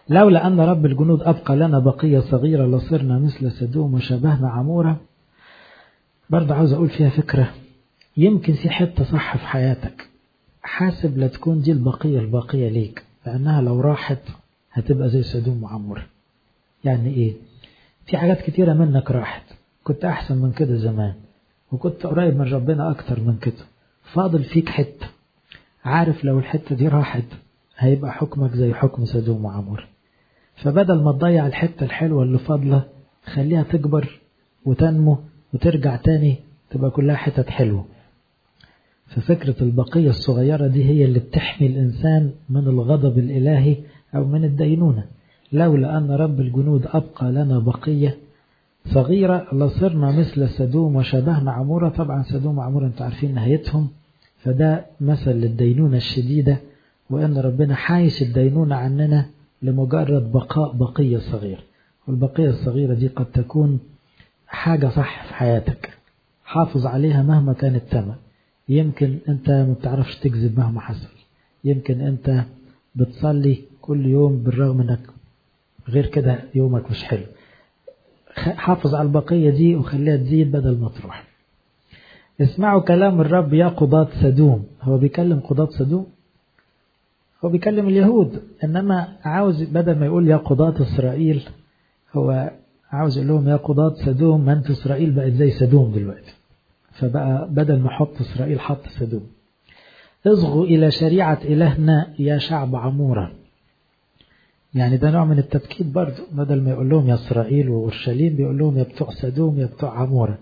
لولا أن رب الجنود أبقى لنا بقية صغيرة لصرنا مثل سدوم وشبهنا عمورة برضه عاوز أقول فيها فكرة يمكن في حتة صح في حياتك حاسب لا تكون دي البقية الباقية ليك لأنها لو راحت هتبقى زي سدوم وعمورة يعني إيه في حاجات كتيرة منك راحت كنت أحسن من كده زمان وكنت قريب من ربنا أكتر من كده فاضل فيك حتة عارف لو الحتة دي راحت هيبقى حكمك زي حكم سدوم وعمورة فبدل ما تضيع الحتة الحلوة اللي فاضلة خليها تكبر وتنمو وترجع تاني تبقى كلها حتت حلوة ففكرة البقية الصغيرة دي هي اللي بتحمي الإنسان من الغضب الإلهي أو من الدينونة لولا أن رب الجنود أبقى لنا بقية صغيرة لصرنا مثل سدوم وشبهنا عمورة طبعا سدوم وعمورة انتوا عارفين نهايتهم فده مثل للدينونة الشديدة وأن ربنا حايش الدينونة عننا لمجرد بقاء بقية صغيرة والبقية الصغيرة دي قد تكون حاجة صح في حياتك حافظ عليها مهما كان الثمن يمكن انت ما بتعرفش تكذب مهما حصل يمكن انت بتصلي كل يوم بالرغم انك غير كده يومك مش حلو حافظ على البقية دي وخليها تزيد بدل ما تروح اسمعوا كلام الرب يا قضاة سدوم هو بيكلم قضاة سدوم هو بيكلم اليهود انما عاوز بدل ما يقول يا قضاة اسرائيل هو عاوز يقول لهم يا قضاة سدوم ما انت اسرائيل بقت زي سدوم دلوقتي فبقى بدل ما حط اسرائيل حط سدوم اصغوا الى شريعة الهنا يا شعب عمورة يعني ده نوع من التبكيت برضه بدل ما يقول لهم يا اسرائيل واورشليم بيقول لهم يا بتوع سدوم يا بتوع عمورة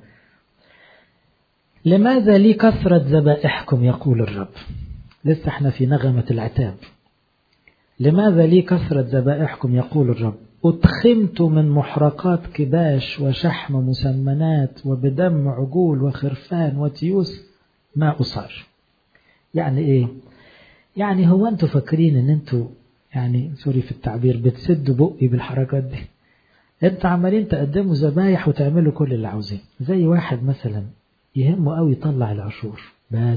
لماذا لي كثرة ذبائحكم يقول الرب لسه احنا في نغمة العتاب لماذا لي كثرة ذبائحكم يقول الرب أتخمت من محرقات كباش وشحم مسمنات وبدم عجول وخرفان وتيوس ما أصار يعني إيه يعني هو أنتوا فاكرين أن أنتوا يعني سوري في التعبير بتسدوا بقي بالحركات دي أنتوا عمالين تقدموا ذبايح وتعملوا كل اللي عاوزين زي واحد مثلا يهمه قوي يطلع العشور بس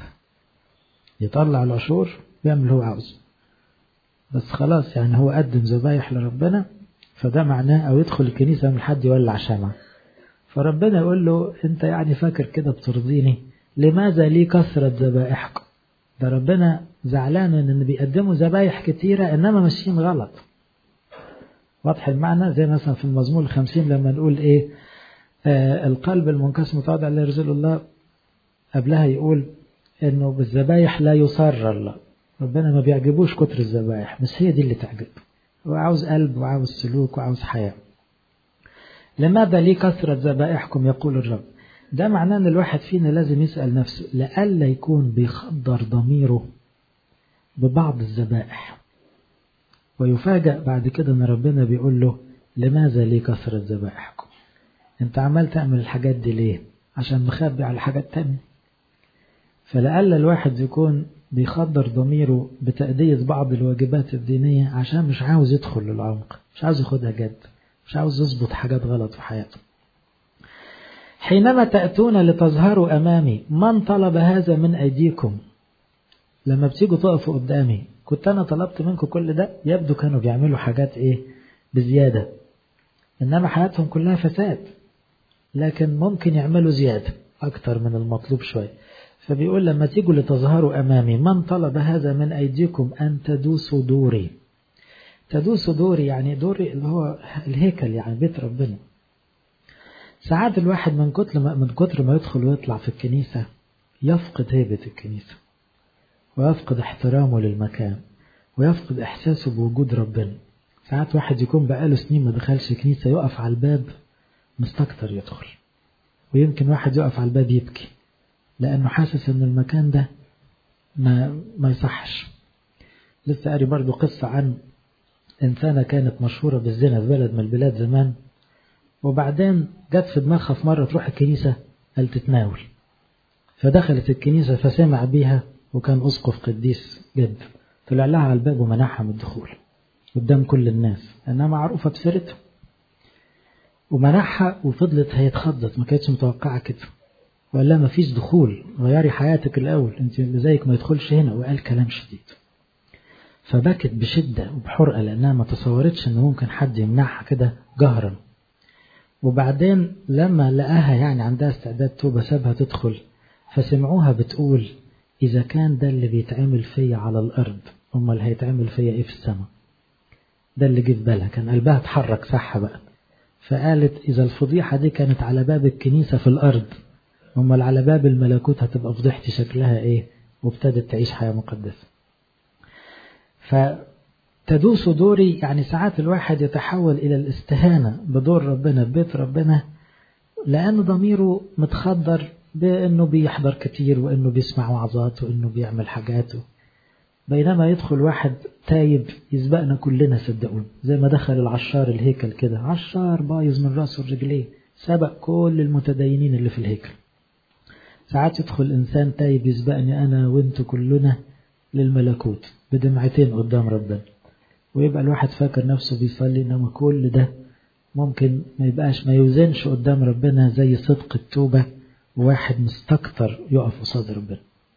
يطلع العشور بيعمل اللي هو عاوزه بس خلاص يعني هو قدم ذبايح لربنا فده معناه او يدخل الكنيسة من حد يولع شمع فربنا يقول له انت يعني فاكر كده بترضيني لماذا لي كثرة ذبائحكم ده ربنا زعلان من ان بيقدموا ذبايح كتيرة انما ماشيين غلط واضح المعنى زي مثلا في المزمور الخمسين لما نقول ايه آه القلب المنقسم متواضع لا يرزق الله قبلها يقول انه بالذبايح لا يصر الله ربنا ما بيعجبوش كتر الذبايح بس هي دي اللي تعجبه هو عاوز قلب وعاوز سلوك وعاوز حياة لماذا لي كثرة ذبائحكم يقول الرب ده معناه ان الواحد فينا لازم يسأل نفسه لألا يكون بيخدر ضميره ببعض الذبائح ويفاجأ بعد كده ان ربنا بيقول له لماذا لي كثرة ذبائحكم انت عمال تعمل الحاجات دي ليه عشان مخبي على حاجات تانية فلألا الواحد يكون بيخدر ضميره بتأدية بعض الواجبات الدينية عشان مش عاوز يدخل للعمق مش عاوز ياخدها جد مش عاوز يظبط حاجات غلط في حياته حينما تأتون لتظهروا أمامي من طلب هذا من أيديكم لما بتيجوا تقفوا قدامي كنت أنا طلبت منكم كل ده يبدو كانوا بيعملوا حاجات إيه بزيادة إنما حياتهم كلها فساد لكن ممكن يعملوا زيادة أكتر من المطلوب شوية فبيقول لما تيجوا لتظهروا أمامي من طلب هذا من أيديكم أن تدوسوا دوري تدوسوا دوري يعني دوري اللي هو الهيكل يعني بيت ربنا ساعات الواحد من كتر ما من كتر ما يدخل ويطلع في الكنيسة يفقد هيبة الكنيسة ويفقد احترامه للمكان ويفقد إحساسه بوجود ربنا ساعات واحد يكون بقاله سنين ما دخلش كنيسة يقف على الباب مستكتر يدخل ويمكن واحد يقف على الباب يبكي لأنه حاسس إن المكان ده ما ما يصحش لسه قاري برضو قصة عن إنسانة كانت مشهورة بالزنا في بلد من البلاد زمان وبعدين جت في دماغها في مرة تروح الكنيسة قال تتناول فدخلت الكنيسة فسمع بيها وكان أسقف قديس جد طلع لها على الباب ومنعها من الدخول قدام كل الناس لأنها معروفة بسيرته ومنعها وفضلت هي اتخضت ما كانتش متوقعة كده وقال لها ما فيش دخول غيري حياتك الأول انت اللي زيك ما يدخلش هنا وقال كلام شديد فبكت بشدة وبحرقة لأنها ما تصورتش إن ممكن حد يمنعها كده جهرا وبعدين لما لقاها يعني عندها استعداد توبة سابها تدخل فسمعوها بتقول إذا كان ده اللي بيتعمل فيا على الأرض أمال هيتعمل فيا إيه في السماء ده اللي جه في بالها كان قلبها اتحرك صح بقى فقالت إذا الفضيحة دي كانت على باب الكنيسة في الأرض أمال على باب الملكوت هتبقى فضيحتي شكلها إيه وابتدت تعيش حياة مقدسة فتدوس دوري يعني ساعات الواحد يتحول إلى الاستهانة بدور ربنا ببيت ربنا لأن ضميره متخدر بأنه بيحضر كتير وأنه بيسمع وعظات وأنه بيعمل حاجاته بينما يدخل واحد تايب يسبقنا كلنا صدقوني زي ما دخل العشار الهيكل كده عشار بايظ من راسه لرجليه سبق كل المتدينين اللي في الهيكل ساعات يدخل إنسان تايب يسبقني أنا وأنتوا كلنا للملكوت بدمعتين قدام ربنا ويبقى الواحد فاكر نفسه بيصلي إنما كل ده ممكن ما يبقاش ما يوزنش قدام ربنا زي صدق التوبة وواحد مستكتر يقف قصاد ربنا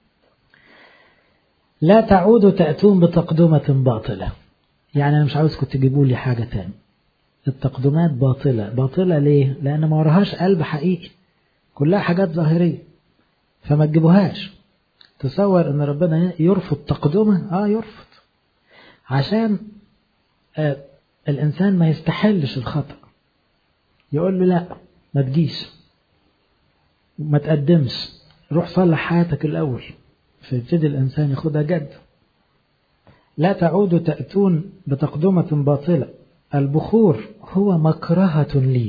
لا تعودوا تأتون بتقدمة باطلة يعني أنا مش عاوزكم تجيبوا لي حاجة تاني التقدمات باطلة باطلة ليه؟ لأن ما وراهاش قلب حقيقي كلها حاجات ظاهرية فما تجيبوهاش تصور ان ربنا يرفض تقدمه اه يرفض عشان آه الانسان ما يستحلش الخطأ يقول له لا ما تجيش ما تقدمش روح صلح حياتك الاول فيبتدي الانسان ياخدها جد لا تعودوا تأتون بتقدمة باطلة البخور هو مكرهة لي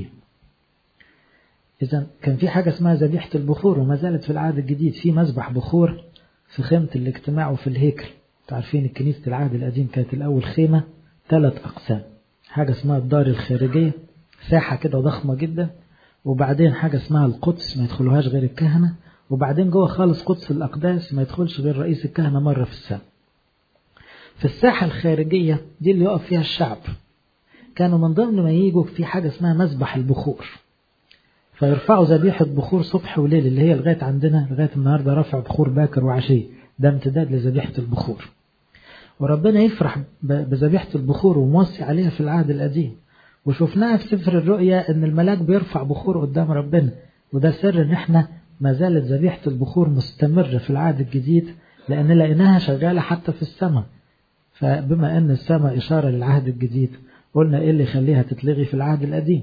إذا كان في حاجة اسمها ذبيحة البخور وما زالت في العهد الجديد في مذبح بخور في خيمة الاجتماع وفي الهيكل تعرفين الكنيسة العهد القديم كانت الأول خيمة ثلاث أقسام حاجة اسمها الدار الخارجية ساحة كده ضخمة جدا وبعدين حاجة اسمها القدس ما يدخلوهاش غير الكهنة وبعدين جوه خالص قدس الأقداس ما يدخلش غير رئيس الكهنة مرة في السنة في الساحة الخارجية دي اللي يقف فيها الشعب كانوا من ضمن ما يجوا في حاجة اسمها مذبح البخور فيرفعوا ذبيحة بخور صبح وليل اللي هي لغاية عندنا لغاية النهاردة رفع بخور باكر وعشية ده امتداد لذبيحة البخور وربنا يفرح بذبيحة البخور وموصي عليها في العهد القديم وشفناها في سفر الرؤيا ان الملاك بيرفع بخور قدام ربنا وده سر ان احنا ما زالت ذبيحة البخور مستمرة في العهد الجديد لان لقيناها شغالة حتى في السماء فبما ان السماء اشارة للعهد الجديد قلنا ايه اللي يخليها تتلغي في العهد القديم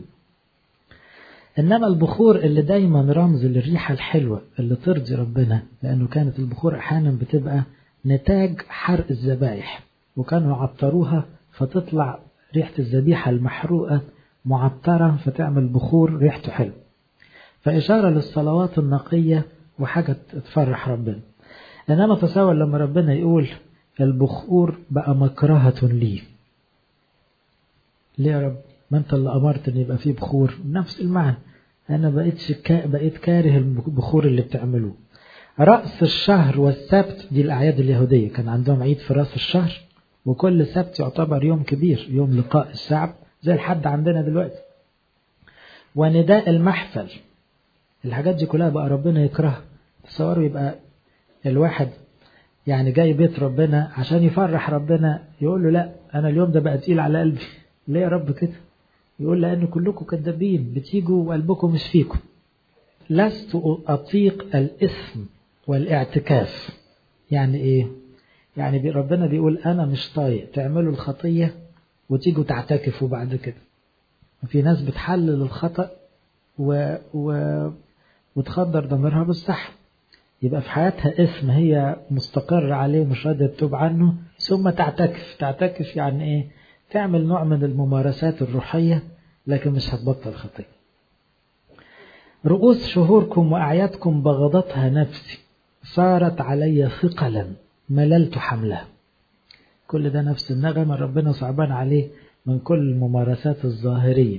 إنما البخور اللي دايما رمز للريحة الحلوة اللي ترضي ربنا لأنه كانت البخور أحيانا بتبقى نتاج حرق الذبايح وكانوا يعطروها فتطلع ريحة الذبيحة المحروقة معطرة فتعمل بخور ريحته حلو فإشارة للصلوات النقية وحاجة تفرح ربنا إنما تصور لما ربنا يقول البخور بقى مكرهة لي ليه يا رب ما انت اللي امرت ان يبقى فيه بخور نفس المعنى انا بقيتش كا... بقيت كاره البخور اللي بتعملوه رأس الشهر والسبت دي الأعياد اليهودية كان عندهم عيد في رأس الشهر وكل سبت يعتبر يوم كبير يوم لقاء الشعب زي الحد عندنا دلوقتي ونداء المحفل الحاجات دي كلها بقى ربنا يكرهها تصوروا يبقى الواحد يعني جاي بيت ربنا عشان يفرح ربنا يقول له لا أنا اليوم ده بقى تقيل على قلبي ليه يا رب كده يقول لأن كلكم كذابين بتيجوا وقلبكم مش فيكم لست أطيق الإثم والاعتكاف يعني إيه يعني ربنا بيقول أنا مش طايق تعملوا الخطية وتيجوا تعتكفوا بعد كده في ناس بتحلل الخطأ و... و... وتخدر ضميرها بالصح يبقى في حياتها اسم هي مستقرة عليه مش راضية تتوب عنه ثم تعتكف تعتكف يعني ايه تعمل نوع من الممارسات الروحية لكن مش هتبطل خطية رؤوس شهوركم وأعيادكم بغضتها نفسي صارت علي ثقلا مللت حملها كل ده نفس النغمة ربنا صعبان عليه من كل الممارسات الظاهرية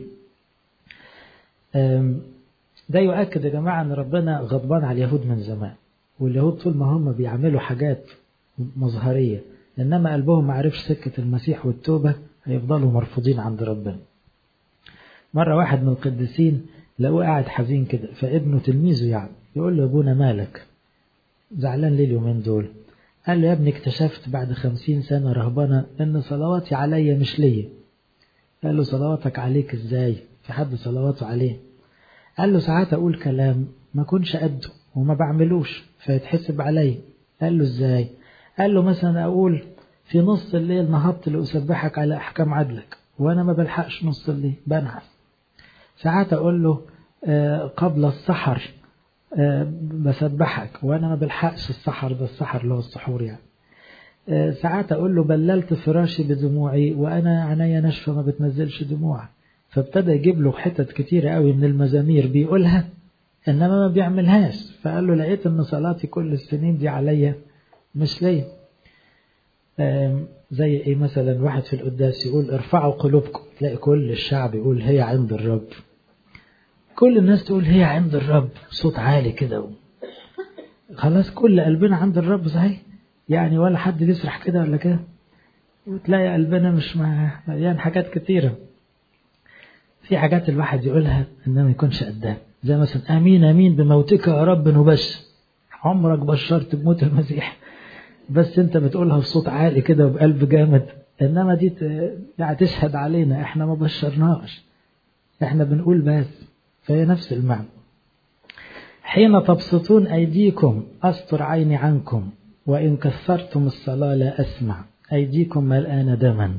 ده يؤكد يا جماعة أن ربنا غضبان على اليهود من زمان واليهود طول ما هم بيعملوا حاجات مظهرية إنما قلبهم ما عرفش سكة المسيح والتوبة هيفضلوا مرفوضين عند ربنا مرة واحد من القديسين لقوه قاعد حزين كده فابنه تلميذه يعني يقول له يا ابونا مالك زعلان ليه اليومين دول قال له يا ابني اكتشفت بعد خمسين سنة رهبنة ان صلواتي عليا مش ليا قال له صلواتك عليك ازاي في حد صلواته عليه قال له ساعات اقول كلام ما كنش قده وما بعملوش فيتحسب عليا قال له ازاي قال له مثلا اقول في نص الليل نهضت لأسبحك على أحكام عدلك وأنا ما بلحقش نص الليل بنعس ساعات أقول له قبل السحر بسبحك وأنا ما بلحقش السحر ده السحر اللي هو السحور يعني ساعات أقول له بللت فراشي بدموعي وأنا عينيا ناشفة ما بتنزلش دموع فابتدى يجيب له حتت كتيرة قوي من المزامير بيقولها إنما ما بيعملهاش فقال له لقيت إن صلاتي كل السنين دي عليا مش ليا زي ايه مثلا واحد في القداس يقول ارفعوا قلوبكم تلاقي كل الشعب يقول هي عند الرب كل الناس تقول هي عند الرب صوت عالي كده خلاص كل قلبنا عند الرب صحيح يعني ولا حد بيسرح كده ولا كده وتلاقي قلبنا مش مليان حاجات كتيرة في حاجات الواحد يقولها انما ما يكونش قدها زي مثلا امين امين بموتك يا رب نبشر عمرك بشرت بموت المسيح بس انت بتقولها بصوت عالي كده وبقلب جامد انما دي يعني تشهد علينا احنا ما بشرناش احنا بنقول بس فهي نفس المعنى حين تبسطون ايديكم استر عيني عنكم وان كثرتم الصلاه لا اسمع ايديكم ملآن دما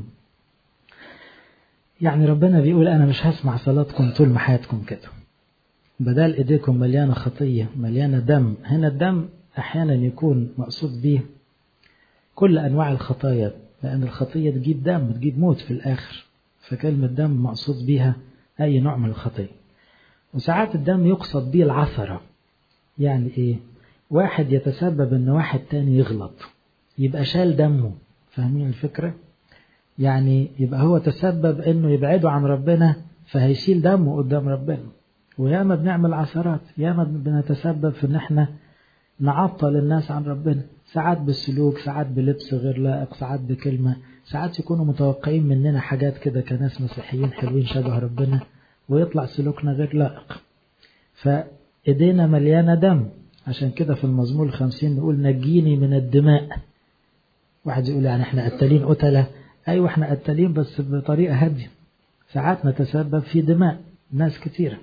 يعني ربنا بيقول انا مش هسمع صلاتكم طول ما حياتكم كده بدل ايديكم مليانه خطيه مليانه دم هنا الدم احيانا يكون مقصود به كل أنواع الخطايا لأن الخطية تجيب دم تجيب موت في الآخر فكلمة دم مقصود بيها أي نوع من الخطية وساعات الدم يقصد به العثرة يعني إيه واحد يتسبب إن واحد تاني يغلط يبقى شال دمه فاهمين الفكرة يعني يبقى هو تسبب إنه يبعده عن ربنا فهيشيل دمه قدام ربنا وياما بنعمل عثرات ياما بنتسبب في إن إحنا نعطل الناس عن ربنا ساعات بالسلوك ساعات بلبس غير لائق ساعات بكلمة ساعات يكونوا متوقعين مننا حاجات كده كناس مسيحيين حلوين شبه ربنا ويطلع سلوكنا غير لائق فإيدينا مليانة دم عشان كده في المزمور الخمسين نقول نجيني من الدماء واحد يقول يعني احنا قتالين قتلة ايوه احنا قتالين بس بطريقة هادية ساعات نتسبب في دماء ناس كتيرة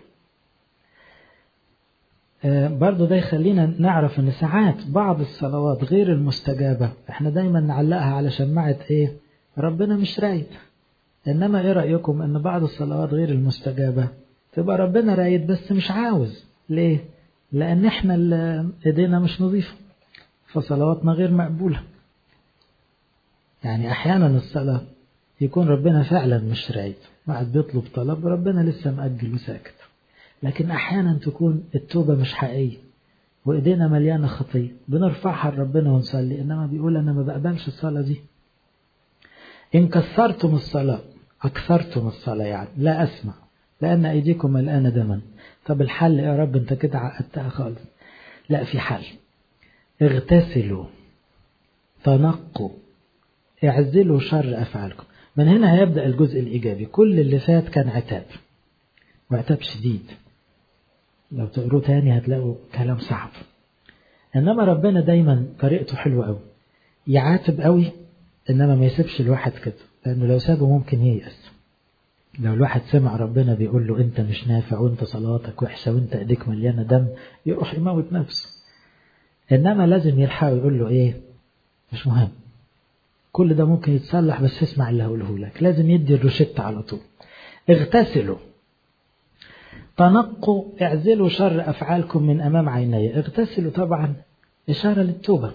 برضو ده يخلينا نعرف ان ساعات بعض الصلوات غير المستجابة احنا دايما نعلقها على شماعة ايه ربنا مش رايد انما ايه رأيكم ان بعض الصلوات غير المستجابة تبقى ربنا رايد بس مش عاوز ليه لان احنا اللي ايدينا مش نظيفة فصلواتنا غير مقبولة يعني احيانا الصلاة يكون ربنا فعلا مش رايد واحد بيطلب طلب ربنا لسه مأجل وساكت لكن أحيانا تكون التوبة مش حقيقية وإيدينا مليانة خطية بنرفعها لربنا ونصلي إنما بيقول أنا ما بقبلش الصلاة دي إن كثرتم الصلاة أكثرتم الصلاة يعني لا أسمع لأن أيديكم الآن دما طب الحل يا رب أنت كده عقدتها خالص لا في حل اغتسلوا تنقوا اعزلوا شر أفعالكم من هنا هيبدأ الجزء الإيجابي كل اللي فات كان عتاب وعتاب شديد لو تقروه تاني هتلاقوا كلام صعب انما ربنا دايما طريقته حلوه قوي يعاتب قوي انما ما يسيبش الواحد كده لانه لو سابه ممكن ييأس لو الواحد سمع ربنا بيقول له انت مش نافع وانت صلاتك وحشه وانت ايديك مليانه دم يروح يموت نفسه انما لازم يلحقه يقول له ايه مش مهم كل ده ممكن يتصلح بس اسمع اللي هقوله لك لازم يدي الروشتة على طول اغتسلوا تنقوا اعزلوا شر أفعالكم من أمام عيني اغتسلوا طبعا إشارة للتوبة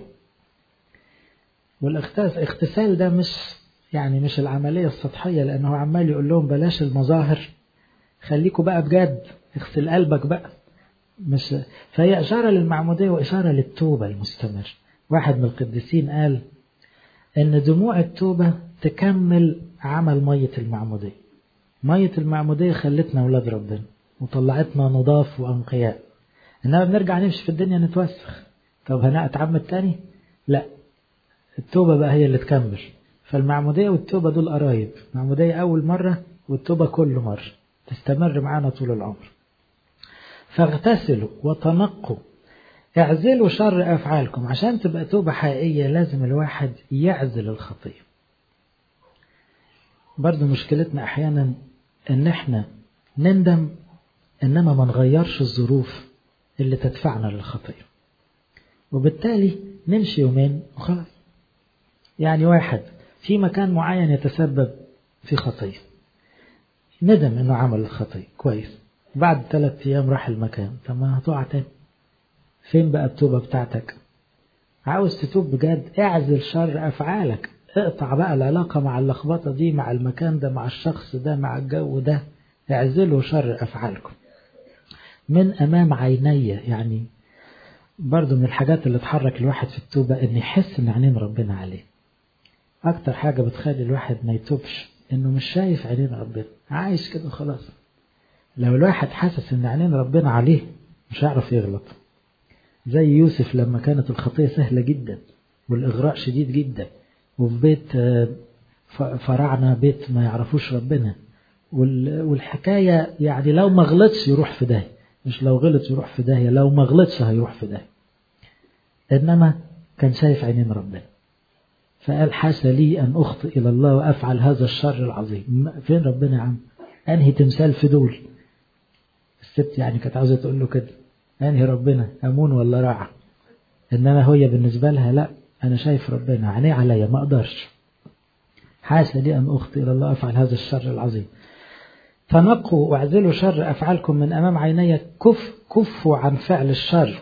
والاغتسال ده مش يعني مش العملية السطحية لأنه عمال يقول لهم بلاش المظاهر خليكوا بقى بجد اغسل قلبك بقى مش فهي إشارة للمعمودية وإشارة للتوبة المستمر واحد من القديسين قال إن دموع التوبة تكمل عمل مية المعمودية مية المعمودية خلتنا أولاد ربنا وطلعتنا نضاف وأنقياء إنما بنرجع نمشي في الدنيا نتوسخ طب هنتعمد تاني لا التوبة بقى هي اللي تكمل فالمعمودية والتوبة دول قرايب المعمودية أول مرة والتوبة كل مرة تستمر معانا طول العمر فاغتسلوا وتنقوا اعزلوا شر أفعالكم عشان تبقى توبة حقيقية لازم الواحد يعزل الخطية برضو مشكلتنا أحيانا إن إحنا نندم إنما ما نغيرش الظروف اللي تدفعنا للخطية وبالتالي نمشي يومين وخلاص يعني واحد في مكان معين يتسبب في خطية ندم إنه عمل الخطية كويس بعد ثلاثة أيام راح المكان طب ما هتقع تاني فين بقى التوبة بتاعتك عاوز تتوب بجد اعزل شر أفعالك اقطع بقى العلاقة مع اللخبطة دي مع المكان ده مع الشخص ده مع الجو ده اعزلوا شر أفعالكم من أمام عيني يعني برضو من الحاجات اللي تحرك الواحد في التوبة إن يحس إن عينين ربنا عليه أكتر حاجة بتخلي الواحد ما يتوبش إنه مش شايف عينين ربنا عايش كده خلاص لو الواحد حاسس إن عينين ربنا عليه مش هيعرف يغلط زي يوسف لما كانت الخطية سهلة جدا والإغراء شديد جدا وفي بيت فراعنة بيت ما يعرفوش ربنا والحكاية يعني لو ما غلطش يروح في داهية مش لو غلط يروح في داهية لو ما غلطش هيروح في داهية إنما كان شايف عينين ربنا فقال حاشا لي أن أخطئ إلى الله وأفعل هذا الشر العظيم فين ربنا يا عم أنهي تمثال في دول الست يعني كانت عاوزة تقول له كده أنهي ربنا أمون ولا راعى إنما هي بالنسبة لها لا أنا شايف ربنا عينيه عليا ما أقدرش حاشا لي أن أخطئ إلى الله أفعل هذا الشر العظيم تنقوا واعزلوا شر أفعالكم من أمام عيني كف كفوا عن فعل الشر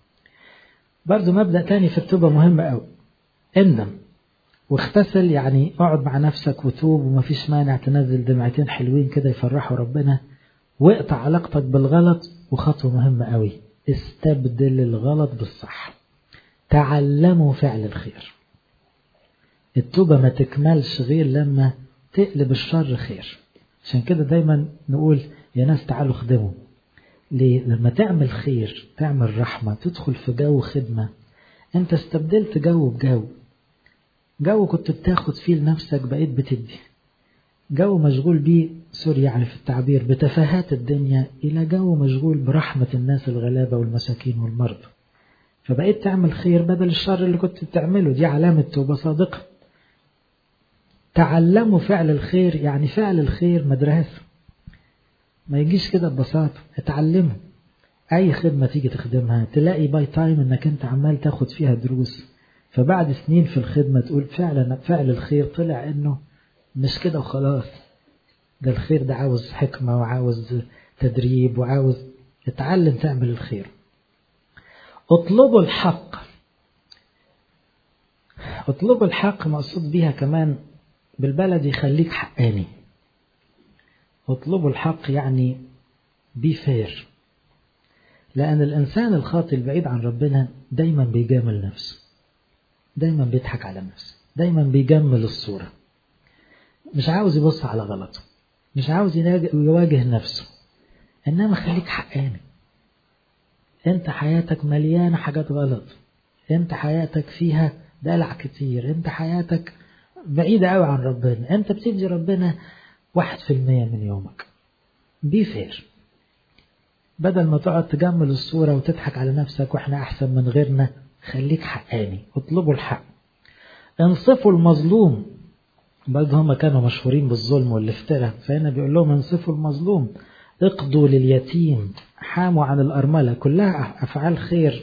برضو مبدأ تاني في التوبة مهم أوي اندم واغتسل يعني اقعد مع نفسك وتوب ومفيش مانع تنزل دمعتين حلوين كده يفرحوا ربنا واقطع علاقتك بالغلط وخطوة مهمة قوي استبدل الغلط بالصح تعلموا فعل الخير التوبة ما تكملش غير لما تقلب الشر خير عشان كده دايما نقول يا ناس تعالوا خدموا ليه؟ لما تعمل خير تعمل رحمة تدخل في جو خدمة انت استبدلت جو بجو جو كنت بتاخد فيه لنفسك بقيت بتدي جو مشغول بيه سوري يعني في التعبير بتفاهات الدنيا إلى جو مشغول برحمة الناس الغلابة والمساكين والمرضى فبقيت تعمل خير بدل الشر اللي كنت بتعمله دي علامة توبة صادقة تعلموا فعل الخير يعني فعل الخير مدرسة ما يجيش كده ببساطة اتعلمه أي خدمة تيجي تخدمها تلاقي باي تايم إنك أنت عمال تاخد فيها دروس فبعد سنين في الخدمة تقول فعلا فعل الخير طلع إنه مش كده وخلاص ده الخير ده عاوز حكمة وعاوز تدريب وعاوز اتعلم تعمل الخير اطلبوا الحق اطلبوا الحق مقصود بيها كمان بالبلدي خليك حقاني اطلبوا الحق يعني بي فير لأن الإنسان الخاطئ البعيد عن ربنا دايما بيجامل نفسه دايما بيضحك على نفسه دايما بيجمل الصورة مش عاوز يبص على غلطه مش عاوز يواجه نفسه إنما خليك حقاني أنت حياتك مليانة حاجات غلط أنت حياتك فيها دلع كتير أنت حياتك بعيدة قوي عن ربنا أنت بتدي ربنا واحد في المية من يومك بي فير بدل ما تقعد تجمل الصورة وتضحك على نفسك واحنا أحسن من غيرنا خليك حقاني اطلبوا الحق انصفوا المظلوم برضه هم كانوا مشهورين بالظلم والافتراء فهنا بيقول لهم انصفوا المظلوم اقضوا لليتيم حاموا عن الأرملة كلها أفعال خير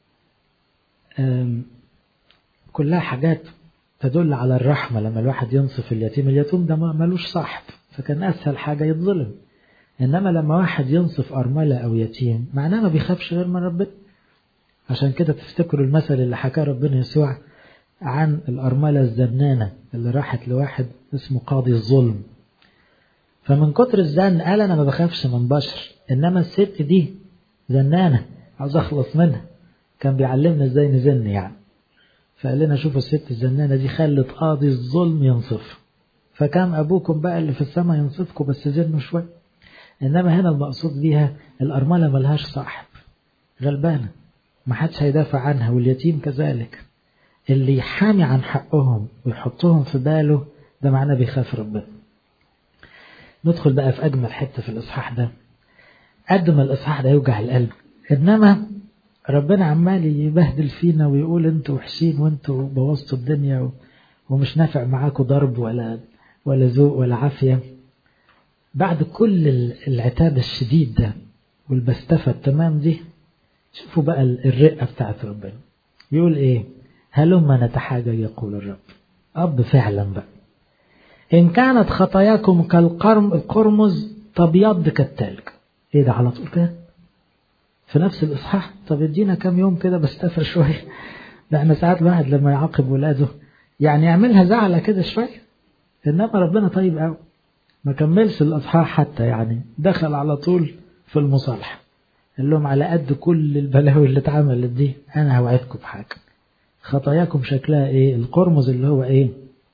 كلها حاجات تدل على الرحمة لما الواحد ينصف اليتيم اليتيم ده ملوش صاحب فكان أسهل حاجة يتظلم إنما لما واحد ينصف أرملة أو يتيم معناه ما بيخافش غير من ربنا عشان كده تفتكروا المثل اللي حكاه ربنا يسوع عن الأرملة الزنانة اللي راحت لواحد اسمه قاضي الظلم فمن كتر الزن قال أنا ما بخافش من بشر إنما الست دي زنانة عاوز أخلص منها كان بيعلمنا إزاي نزن يعني فقال لنا شوفوا الست الزنانة دي خلت قاضي الظلم ينصف فكان أبوكم بقى اللي في السماء ينصفكم بس زنوا شوية إنما هنا المقصود بيها الأرملة ملهاش صاحب غلبانة ما حدش هيدافع عنها واليتيم كذلك اللي يحامي عن حقهم ويحطهم في باله ده معناه بيخاف ربنا ندخل بقى في أجمل حتة في الإصحاح ده قد ما الإصحاح ده يوجع القلب إنما ربنا عمال يبهدل فينا ويقول انتوا وحشين وانتوا بوظتوا الدنيا ومش نافع معاكم ضرب ولا ولا ذوق ولا عافية بعد كل العتاب الشديد ده والبستفة التمام دي شوفوا بقى الرقة بتاعت ربنا يقول ايه هلما نتحاجى يقول الرب أب فعلا بقى إن كانت خطاياكم كالقرمز تبيض كالتلج ايه ده على طول كده في نفس الإصحاح طب ادينا كام يوم كده بستفر شوية ده احنا ساعات الواحد لما يعاقب ولاده يعني يعملها زعلة كده شوية إنما ربنا طيب قوي ما كملش الأصحاح حتى يعني دخل على طول في المصالحة قال لهم على قد كل البلاوي اللي اتعملت دي أنا هوعدكم بحاجة خطاياكم شكلها إيه القرمز اللي هو إيه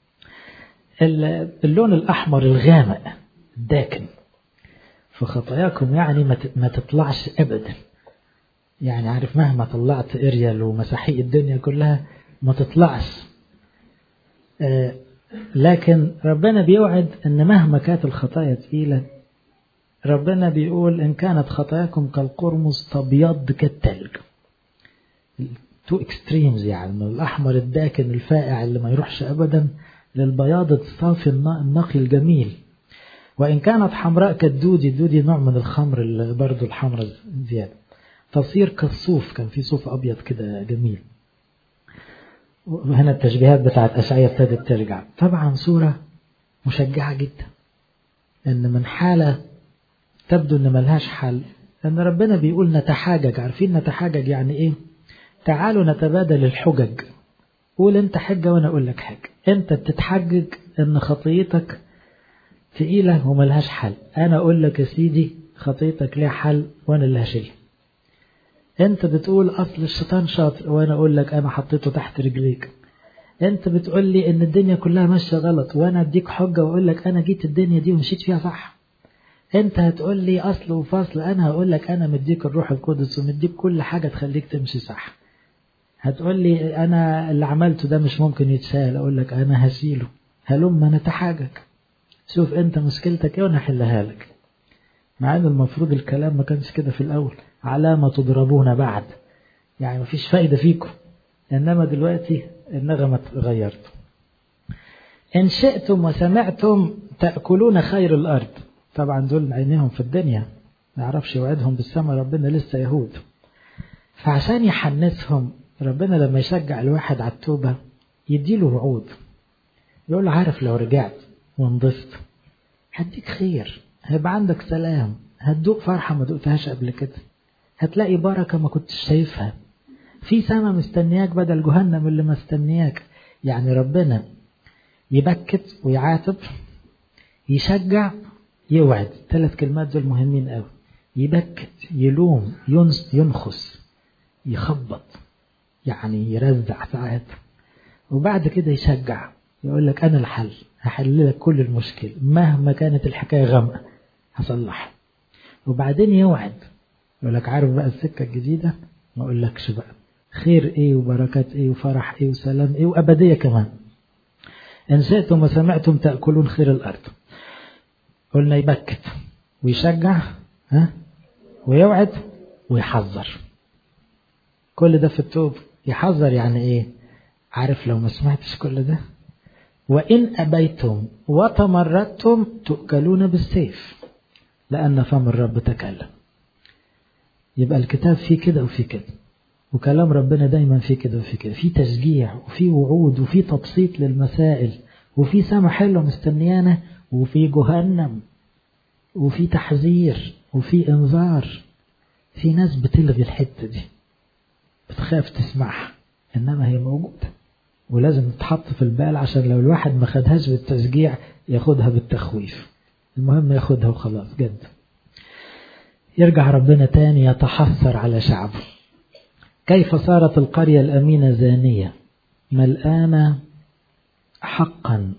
اللون الأحمر الغامق الداكن فخطاياكم يعني ما تطلعش أبدا يعني عارف مهما طلعت اريال ومساحيق الدنيا كلها ما تطلعش آه لكن ربنا بيوعد ان مهما كانت الخطايا تقيلة ربنا بيقول ان كانت خطاياكم كالقرمز تبيض كالتلج تو اكستريمز يعني من الاحمر الداكن الفائع اللي ما يروحش ابدا للبياض الصافي النقي الجميل وان كانت حمراء كالدودي الدودي نوع من الخمر اللي برضه الحمراء زياده تصير كالصوف كان في صوف ابيض كده جميل وهنا التشبيهات بتاعت أشعية ابتدت ترجع طبعا صورة مشجعة جدا إن من حالة تبدو إن ملهاش حل إن ربنا بيقول نتحاجج عارفين نتحاجج يعني إيه تعالوا نتبادل الحجج قول أنت حجة وأنا أقول لك حاجة أنت بتتحجج إن خطيتك تقيلة وملهاش حل أنا أقول لك يا سيدي خطيتك ليها حل وأنا اللي هشيلها انت بتقول اصل الشيطان شاطر وانا اقول لك انا حطيته تحت رجليك انت بتقول لي ان الدنيا كلها ماشيه غلط وانا اديك حجه واقول لك انا جيت الدنيا دي ومشيت فيها صح انت هتقول لي اصل وفصل انا هقول لك انا مديك الروح القدس ومديك كل حاجه تخليك تمشي صح هتقول لي انا اللي عملته ده مش ممكن يتشال اقول لك انا هشيله هلما نتحاجج شوف انت مشكلتك ايه وانا احلها لك مع ان المفروض الكلام ما كانش كده في الاول على ما تضربون بعد يعني مفيش فايدة فيكم إنما دلوقتي النغمة اتغيرت إن شئتم وسمعتم تأكلون خير الأرض طبعا دول عينيهم في الدنيا ما يعرفش يوعدهم بالسماء ربنا لسه يهود فعشان يحنسهم ربنا لما يشجع الواحد على التوبة يديله وعود يقول له عارف لو رجعت ونضفت هديك خير هيبقى عندك سلام هتدوق فرحة ما دقتهاش قبل كده هتلاقي بركة ما كنتش شايفها في سما مستنياك بدل جهنم اللي مستنياك يعني ربنا يبكت ويعاتب يشجع يوعد ثلاث كلمات دول مهمين قوي يبكت يلوم ينس ينخس يخبط يعني يرزع ساعات وبعد كده يشجع يقول لك انا الحل هحل لك كل المشكل مهما كانت الحكايه غامقه هصلحها وبعدين يوعد يقول لك عارف بقى السكة الجديدة ما أقولكش بقى خير إيه وبركات إيه وفرح إيه وسلام إيه وأبدية كمان إن شئتم وسمعتم تأكلون خير الأرض قلنا يبكت ويشجع ها ويوعد ويحذر كل ده في التوب يحذر يعني إيه عارف لو ما سمعتش كل ده وإن أبيتم وتمردتم تؤكلون بالسيف لأن فم الرب تكلم يبقى الكتاب فيه كده وفيه كده وكلام ربنا دايما فيه كده وفيه كده في تشجيع وفي وعود وفي تبسيط للمسائل وفي سما حلوة مستنيانا وفي جهنم وفي تحذير وفي انذار في ناس بتلغي الحتة دي بتخاف تسمعها انما هي موجودة ولازم تتحط في البال عشان لو الواحد ما خدهاش بالتشجيع ياخدها بالتخويف المهم ياخدها وخلاص جد يرجع ربنا تاني يتحسر على شعبه كيف صارت القرية الأمينة زانية ملآنة حقا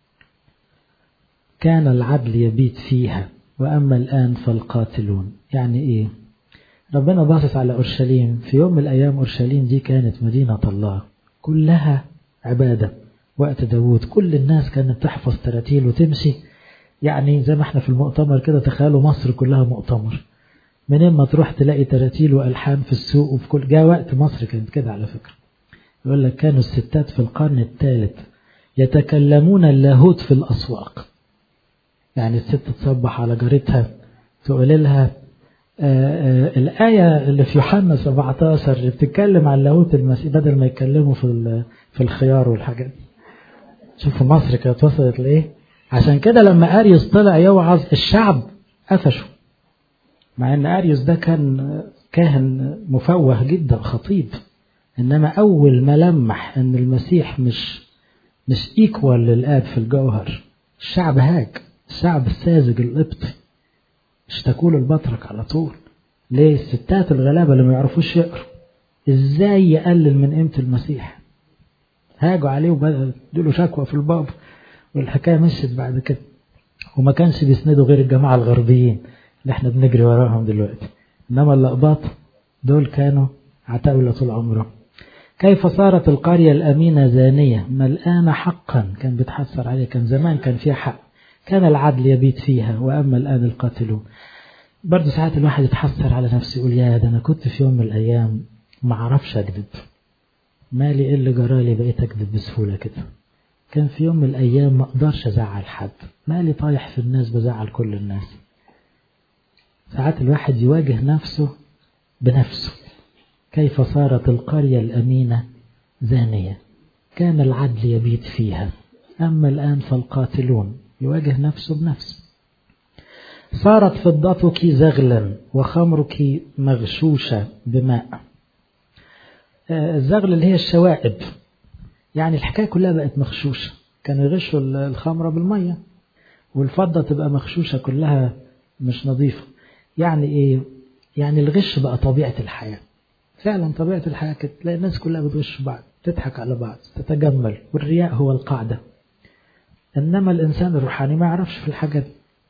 كان العدل يبيت فيها وأما الآن فالقاتلون يعني إيه ربنا باصص على أورشليم في يوم من الأيام أورشليم دي كانت مدينة الله كلها عبادة وقت داوود كل الناس كانت تحفظ تراتيل وتمشي يعني زي ما احنا في المؤتمر كده تخيلوا مصر كلها مؤتمر منين ما تروح تلاقي تراتيل والحان في السوق وفي كل جاء وقت مصر كانت كده على فكره يقول لك كانوا الستات في القرن الثالث يتكلمون اللاهوت في الاسواق يعني الست تصبح على جارتها تقول لها آآ آآ الآية اللي في يوحنا 17 اللي بتتكلم عن لاهوت المسيح بدل ما يتكلموا في في الخيار والحاجات شوفوا مصر كانت وصلت لإيه عشان كده لما أريوس طلع يوعظ الشعب قفشوا مع ان اريوس ده كان كاهن مفوه جدا خطيب انما اول ما لمح ان المسيح مش مش ايكوال للاب في الجوهر الشعب هاج الشعب الساذج القبطي اشتكوا له البطرك على طول ليه الستات الغلابه اللي ما يعرفوش يقروا ازاي يقلل من قيمه المسيح هاجوا عليه وبدأوا له شكوى في الباب والحكايه مشيت بعد كده وما كانش بيسندوا غير الجماعه الغربيين اللي احنا بنجري وراهم دلوقتي انما اللقباط دول كانوا عتاولة طول عمرهم كيف صارت القرية الأمينة زانية ملآنة حقا كان بتحسر عليه كان زمان كان فيها حق كان العدل يبيت فيها وأما الآن القاتلون برضه ساعات الواحد يتحسر على نفسه يقول يا ده أنا كنت في يوم من الأيام ما أعرفش أكذب مالي إيه اللي جرالي بقيت أكذب بسهولة كده كان في يوم من الأيام ما أقدرش أزعل حد مالي طايح في الناس بزعل كل الناس ساعات الواحد يواجه نفسه بنفسه كيف صارت القرية الأمينة زانية كان العدل يبيت فيها أما الآن فالقاتلون يواجه نفسه بنفسه صارت فضتك زغلا وخمرك مغشوشة بماء الزغل اللي هي الشوائب يعني الحكاية كلها بقت مغشوشة كانوا يغشوا الخمرة بالمية والفضة تبقى مغشوشة كلها مش نظيفة يعني ايه يعني الغش بقى طبيعة الحياة فعلا طبيعة الحياة كده تلاقي الناس كلها بتغش بعض تضحك على بعض تتجمل والرياء هو القاعدة إنما الإنسان الروحاني ما يعرفش في الحاجات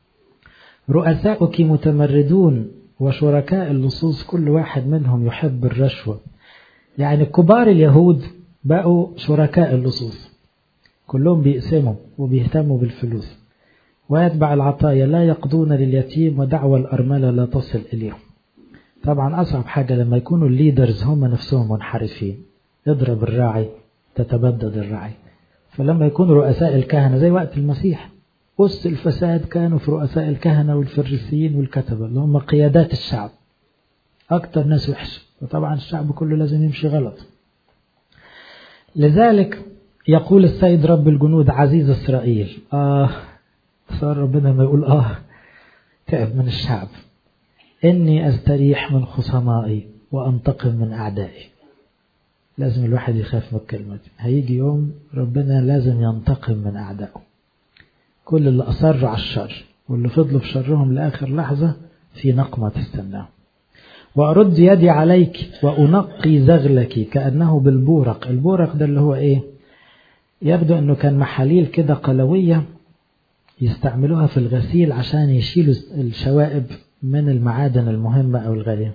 رؤساؤك متمردون وشركاء اللصوص كل واحد منهم يحب الرشوة يعني كبار اليهود بقوا شركاء اللصوص كلهم بيقسموا وبيهتموا بالفلوس ويتبع العطايا لا يقضون لليتيم ودعوى الأرملة لا تصل إليهم طبعا أصعب حاجة لما يكونوا الليدرز هم نفسهم منحرفين اضرب الراعي تتبدد الراعي فلما يكونوا رؤساء الكهنة زي وقت المسيح أس الفساد كانوا في رؤساء الكهنة والفريسيين والكتبة اللي هم قيادات الشعب أكتر ناس وحش وطبعا الشعب كله لازم يمشي غلط لذلك يقول السيد رب الجنود عزيز إسرائيل آه صار ربنا ما يقول آه تعب من الشعب إني أستريح من خصمائي وأنتقم من أعدائي لازم الواحد يخاف من الكلمة دي هيجي يوم ربنا لازم ينتقم من أعدائه كل اللي أصروا على الشر واللي فضلوا في شرهم لآخر لحظة في نقمة تستناه وأرد يدي عليك وأنقي زغلك كأنه بالبورق البورق ده اللي هو إيه يبدو أنه كان محاليل كده قلوية يستعملوها في الغسيل عشان يشيلوا الشوائب من المعادن المهمة أو الغالية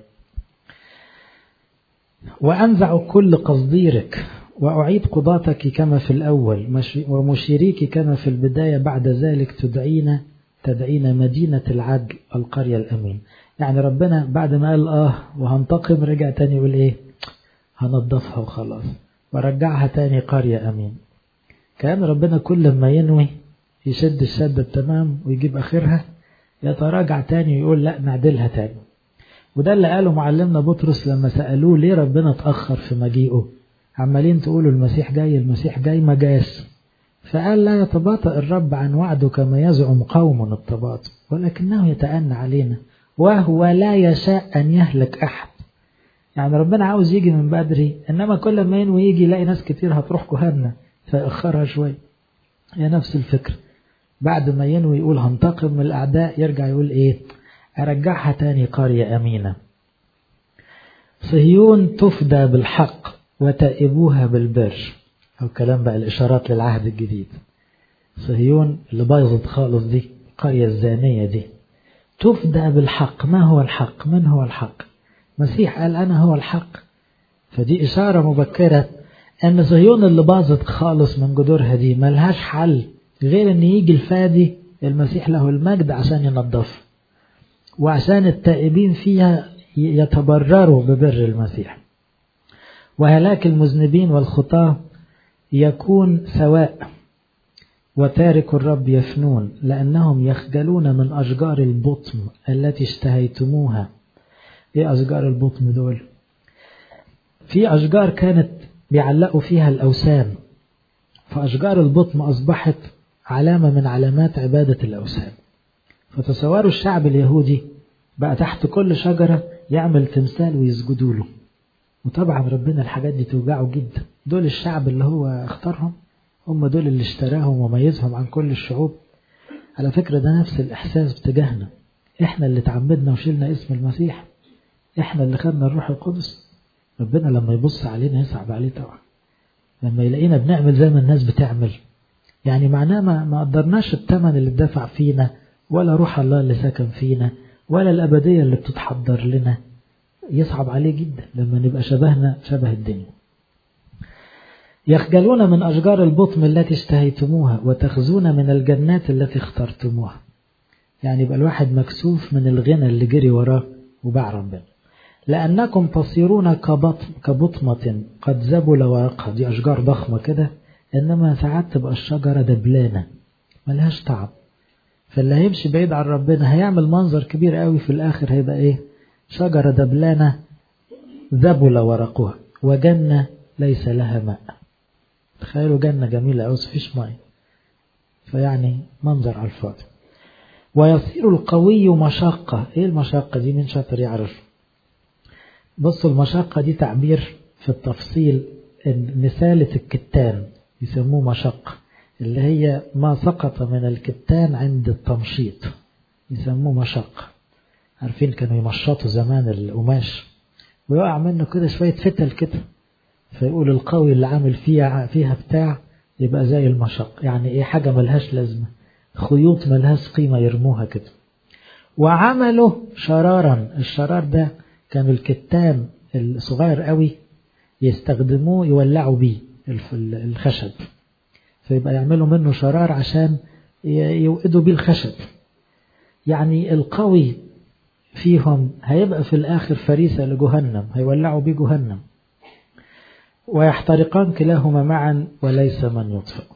وأنزع كل قصديرك وأعيد قضاتك كما في الأول ومشيريك كما في البداية بعد ذلك تدعين تدعين مدينة العدل القرية الأمين يعني ربنا بعد ما قال آه وهنتقم رجع تاني يقول إيه هنضفها وخلاص ورجعها تاني قرية أمين كان ربنا كل ما ينوي يشد الشدة التمام ويجيب آخرها يتراجع تاني ويقول لا نعدلها تاني وده اللي قاله معلمنا بطرس لما سألوه ليه ربنا اتأخر في مجيئه عمالين تقولوا المسيح جاي المسيح جاي ما جاش فقال لا يتباطأ الرب عن وعده كما يزعم قوم التباطؤ ولكنه يتأنى علينا وهو لا يشاء أن يهلك أحد يعني ربنا عاوز يجي من بدري إنما كل ما ينوي يجي يلاقي ناس كتير هتروح جهنم فيأخرها شوية هي نفس الفكرة بعد ما ينوي يقول هنتقم من الأعداء يرجع يقول إيه أرجعها تاني قرية أمينة صهيون تفدى بالحق وتائبوها بالبر أو كلام بقى الإشارات للعهد الجديد صهيون اللي بايظت خالص دي القرية الزانية دي تفدى بالحق ما هو الحق من هو الحق مسيح قال أنا هو الحق فدي إشارة مبكرة أن صهيون اللي باظت خالص من جذورها دي ملهاش حل غير أن يجي الفادي المسيح له المجد عشان ينظف وعشان التائبين فيها يتبرروا ببر المسيح وهلاك المذنبين والخطاة يكون سواء وتارك الرب يفنون لأنهم يخجلون من أشجار البطم التي اشتهيتموها إيه أشجار البطم دول في أشجار كانت بيعلقوا فيها الأوثان فأشجار البطم أصبحت علامة من علامات عبادة الأوثان فتصوروا الشعب اليهودي بقى تحت كل شجرة يعمل تمثال ويسجدوا له وطبعا ربنا الحاجات دي توجعه جدا دول الشعب اللي هو اختارهم هم دول اللي اشتراهم وميزهم عن كل الشعوب على فكرة ده نفس الإحساس بتجاهنا احنا اللي تعمدنا وشيلنا اسم المسيح احنا اللي خدنا الروح القدس ربنا لما يبص علينا يصعب عليه طبعا لما يلاقينا بنعمل زي ما الناس بتعمل يعني معناه ما ما قدرناش الثمن اللي اتدفع فينا ولا روح الله اللي سكن فينا ولا الأبدية اللي بتتحضر لنا يصعب عليه جدا لما نبقى شبهنا شبه الدنيا يخجلون من أشجار البطم التي اشتهيتموها وتخزون من الجنات التي اخترتموها يعني يبقى الواحد مكسوف من الغنى اللي جري وراه وباع ربنا لأنكم تصيرون كبطم كبطمة قد زبل ورقها دي أشجار ضخمة كده إنما ساعات تبقى الشجرة دبلانة ملهاش طعم فاللي هيمشي بعيد عن ربنا هيعمل منظر كبير قوي في الآخر هيبقى إيه شجرة دبلانة ذبل ورقها وجنة ليس لها ماء تخيلوا جنة جميلة أو فيش ماء فيعني منظر على الفاضي ويصير القوي مشقة إيه المشقة دي من شاطر يعرف بصوا المشقة دي تعبير في التفصيل مسالة الكتان يسموه مشقة اللي هي ما سقط من الكتان عند التمشيط يسموه مشقة عارفين كانوا يمشطوا زمان القماش ويقع منه كده شوية فتل كده فيقول القوي اللي عامل فيها فيها بتاع يبقى زي المشق يعني ايه حاجة ملهاش لازمة خيوط ملهاش قيمة يرموها كده وعمله شرارا الشرار ده كان الكتان الصغير قوي يستخدموه يولعوا بيه الخشب فيبقى يعملوا منه شرار عشان يوقدوا بيه الخشب يعني القوي فيهم هيبقى في الآخر فريسة لجهنم هيولعوا بيه جهنم ويحترقان كلاهما معا وليس من يطفئ